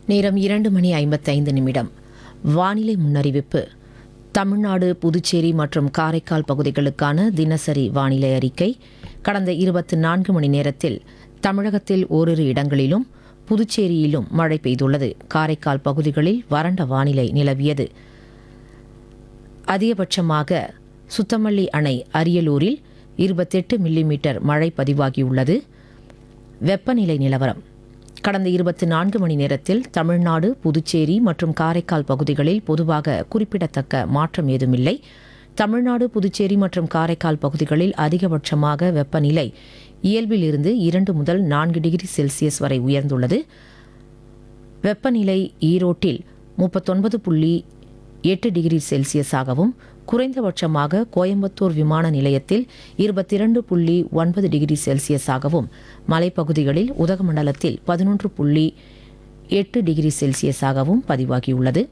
நேரம் இரண்டு மணி ஐம்பத்தைந்து நிமிடம் வானிலை முன்னறிவிப்பு தமிழ்நாடு புதுச்சேரி மற்றும் காரைக்கால் பகுதிகளுக்கான தினசரி வானிலை அறிக்கை கடந்த இருபத்தி நான்கு மணி நேரத்தில் தமிழகத்தில் ஓரிரு இடங்களிலும் புதுச்சேரியிலும் மழை பெய்துள்ளது காரைக்கால் பகுதிகளில் வறண்ட வானிலை நிலவியது அதிகபட்சமாக சுத்தமல்லி அணை அரியலூரில் இருபத்தெட்டு மில்லிமீட்டர் மழை பதிவாகியுள்ளது வெப்பநிலை நிலவரம் கடந்த இருபத்தி நான்கு மணி நேரத்தில் தமிழ்நாடு புதுச்சேரி மற்றும் காரைக்கால் பகுதிகளில் பொதுவாக குறிப்பிடத்தக்க மாற்றம் ஏதுமில்லை தமிழ்நாடு புதுச்சேரி மற்றும் காரைக்கால் பகுதிகளில் அதிகபட்சமாக வெப்பநிலை இயல்பிலிருந்து இரண்டு முதல் நான்கு டிகிரி செல்சியஸ் வரை உயர்ந்துள்ளது வெப்பநிலை ஈரோட்டில் முப்பத்தொன்பது புள்ளி எட்டு டிகிரி செல்சியஸாகவும் குறைந்தபட்சமாக கோயம்புத்தூர் விமான நிலையத்தில் இருபத்திரண்டு புள்ளி ஒன்பது டிகிரி செல்சியஸாகவும் மலைப்பகுதிகளில் உதகமண்டலத்தில் பதினொன்று புள்ளி எட்டு டிகிரி செல்சியஸாகவும் பதிவாகியுள்ளது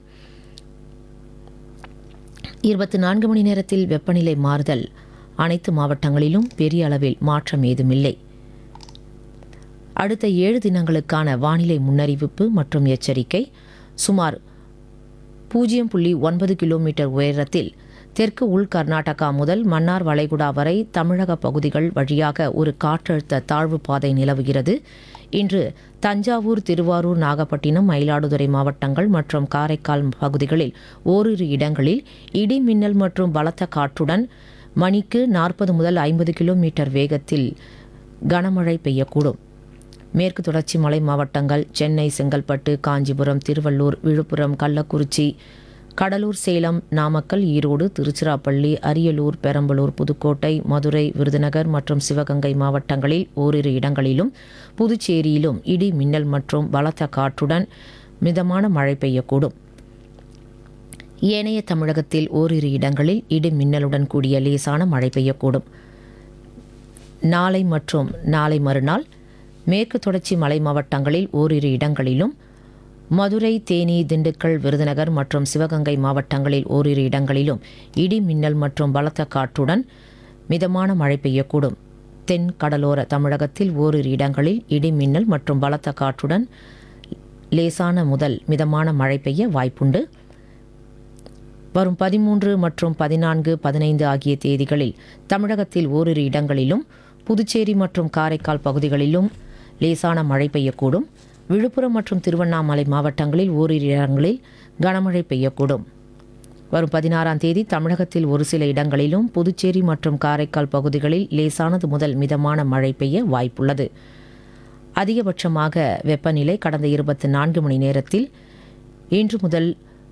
இருபத்தி நான்கு மணி நேரத்தில் வெப்பநிலை மாறுதல் அனைத்து மாவட்டங்களிலும் பெரிய அளவில் மாற்றம் ஏதுமில்லை அடுத்த ஏழு தினங்களுக்கான வானிலை முன்னறிவிப்பு மற்றும் எச்சரிக்கை சுமார் பூஜ்ஜியம் புள்ளி ஒன்பது கிலோமீட்டர் உயரத்தில் தெற்கு உள் கர்நாடகா முதல் மன்னார் வளைகுடா வரை தமிழக பகுதிகள் வழியாக ஒரு காற்றழுத்த தாழ்வு பாதை நிலவுகிறது இன்று தஞ்சாவூர் திருவாரூர் நாகப்பட்டினம் மயிலாடுதுறை மாவட்டங்கள் மற்றும் காரைக்கால் பகுதிகளில் ஓரிரு இடங்களில் இடி மின்னல் மற்றும் பலத்த காற்றுடன் மணிக்கு நாற்பது முதல் ஐம்பது கிலோமீட்டர் வேகத்தில் கனமழை பெய்யக்கூடும் மேற்கு தொடர்ச்சி மலை மாவட்டங்கள் சென்னை செங்கல்பட்டு காஞ்சிபுரம் திருவள்ளூர் விழுப்புரம் கள்ளக்குறிச்சி கடலூர் சேலம் நாமக்கல் ஈரோடு திருச்சிராப்பள்ளி அரியலூர் பெரம்பலூர் புதுக்கோட்டை மதுரை விருதுநகர் மற்றும் சிவகங்கை மாவட்டங்களில் ஓரிரு இடங்களிலும் புதுச்சேரியிலும் இடி மின்னல் மற்றும் பலத்த காற்றுடன் மிதமான மழை பெய்யக்கூடும் ஏனைய தமிழகத்தில் ஓரிரு இடங்களில் இடி மின்னலுடன் கூடிய லேசான மழை பெய்யக்கூடும் நாளை மற்றும் நாளை மறுநாள் மேற்கு தொடர்ச்சி மலை மாவட்டங்களில் ஓரிரு இடங்களிலும் மதுரை தேனி திண்டுக்கல் விருதுநகர் மற்றும் சிவகங்கை மாவட்டங்களில் ஓரிரு இடங்களிலும் இடி மின்னல் மற்றும் பலத்த காற்றுடன் மிதமான மழை பெய்யக்கூடும் தென் கடலோர தமிழகத்தில் ஓரிரு இடங்களில் இடி மின்னல் மற்றும் பலத்த காற்றுடன் லேசான முதல் மிதமான மழை பெய்ய வாய்ப்புண்டு வரும் பதிமூன்று மற்றும் பதினான்கு பதினைந்து ஆகிய தேதிகளில் தமிழகத்தில் ஓரிரு இடங்களிலும் புதுச்சேரி மற்றும் காரைக்கால் பகுதிகளிலும் லேசான மழை பெய்யக்கூடும் விழுப்புரம் மற்றும் திருவண்ணாமலை மாவட்டங்களில் ஓரிரு இடங்களில் கனமழை பெய்யக்கூடும் வரும் பதினாறாம் தேதி தமிழகத்தில் ஒரு சில இடங்களிலும் புதுச்சேரி மற்றும் காரைக்கால் பகுதிகளில் லேசானது முதல் மிதமான மழை பெய்ய வாய்ப்புள்ளது அதிகபட்சமாக வெப்பநிலை கடந்த இருபத்தி நான்கு மணி நேரத்தில் இன்று முதல்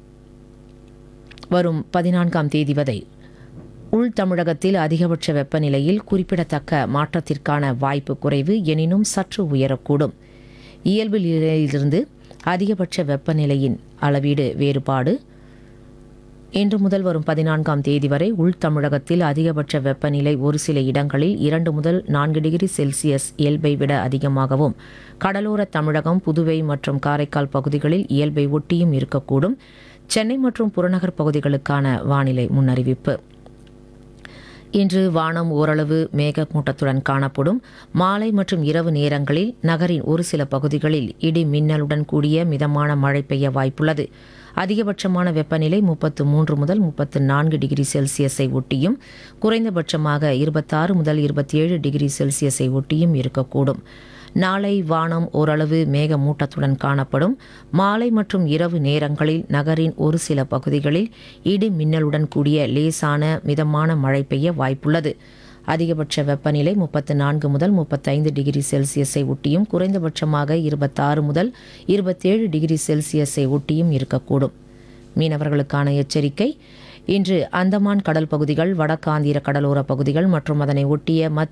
வரும் பதினான்காம் தேதி வரை உள் தமிழகத்தில் அதிகபட்ச வெப்பநிலையில் குறிப்பிடத்தக்க மாற்றத்திற்கான வாய்ப்பு குறைவு எனினும் சற்று உயரக்கூடும் இயல்பு நிலையிலிருந்து அதிகபட்ச வெப்பநிலையின் அளவீடு வேறுபாடு இன்று முதல் வரும் பதினான்காம் தேதி வரை உள் தமிழகத்தில் அதிகபட்ச வெப்பநிலை ஒரு சில இடங்களில் இரண்டு முதல் நான்கு டிகிரி செல்சியஸ் இயல்பை விட அதிகமாகவும் கடலோர தமிழகம் புதுவை மற்றும் காரைக்கால் பகுதிகளில் இயல்பை ஒட்டியும் இருக்கக்கூடும் சென்னை மற்றும் புறநகர் பகுதிகளுக்கான வானிலை முன்னறிவிப்பு இன்று வானம் ஓரளவு மேகமூட்டத்துடன் காணப்படும் மாலை மற்றும் இரவு நேரங்களில் நகரின் ஒரு சில பகுதிகளில் இடி மின்னலுடன் கூடிய மிதமான மழை பெய்ய வாய்ப்புள்ளது அதிகபட்சமான வெப்பநிலை முப்பத்து மூன்று முதல் முப்பத்து நான்கு டிகிரி செல்சியஸை ஒட்டியும் குறைந்தபட்சமாக இருபத்தாறு முதல் இருபத்தி ஏழு டிகிரி செல்சியஸை ஒட்டியும் இருக்கக்கூடும் நாளை வானம் ஓரளவு மேகமூட்டத்துடன் காணப்படும் மாலை மற்றும் இரவு நேரங்களில் நகரின் ஒரு சில பகுதிகளில் இடி மின்னலுடன் கூடிய லேசான மிதமான மழை பெய்ய வாய்ப்புள்ளது அதிகபட்ச வெப்பநிலை முப்பத்து நான்கு முதல் முப்பத்தைந்து டிகிரி செல்சியஸை ஒட்டியும் குறைந்தபட்சமாக இருபத்தாறு முதல் இருபத்தேழு டிகிரி செல்சியஸை ஒட்டியும் இருக்கக்கூடும் மீனவர்களுக்கான எச்சரிக்கை இன்று அந்தமான் கடல் பகுதிகள் வடக்காந்திர கடலோர பகுதிகள் மற்றும் அதனை ஒட்டிய மத்திய